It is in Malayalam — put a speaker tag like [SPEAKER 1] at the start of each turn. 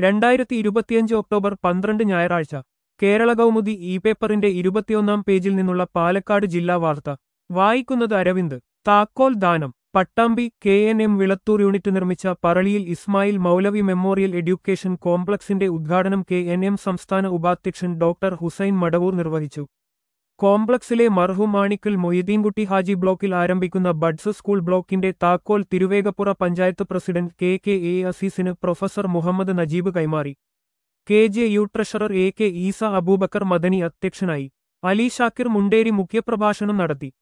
[SPEAKER 1] രണ്ടായിരത്തി ഇരുപത്തിയഞ്ച് ഒക്ടോബർ പന്ത്രണ്ട് ഞായറാഴ്ച കേരള കൗമുദി ഇ പേപ്പറിന്റെ ഇരുപത്തിയൊന്നാം പേജിൽ നിന്നുള്ള പാലക്കാട് ജില്ലാ വാർത്ത വായിക്കുന്നത് അരവിന്ദ് താക്കോൽ ദാനം Pattambi K N M Vilathur unit നിർമ്മിച്ച പറളിയിൽ ഇസ്മായിൽ മൗലവി മെമ്മോറിയൽ എഡ്യൂക്കേഷൻ കോംപ്ലക്സിന്റെ ഉദ്ഘാടനം കെ എൻ എം സംസ്ഥാന ഉപാധ്യക്ഷൻ ഡോക്ടർ ഹുസൈൻ മടവൂർ നിർവഹിച്ചു കോംപ്ലക്സിലെ മർഹൂം മാണിക്കൽ മൊയ്തീൻകുട്ടി ഹാജി ബ്ലോക്കിൽ ആരംഭിക്കുന്ന ബഡ്സ് സ്കൂൾ ബ്ലോക്കിന്റെ താക്കോൽ Thiruvegappura panchayat president K K A അസീസിന് പ്രൊഫസർ മുഹമ്മദ് നജീബ് കൈമാറി K J U treasurer A K Esa Aboobacker Madani അധ്യക്ഷനായി അലി ഷാക്കിർ മുണ്ടേരി മുഖ്യപ്രഭാഷണം നടത്തി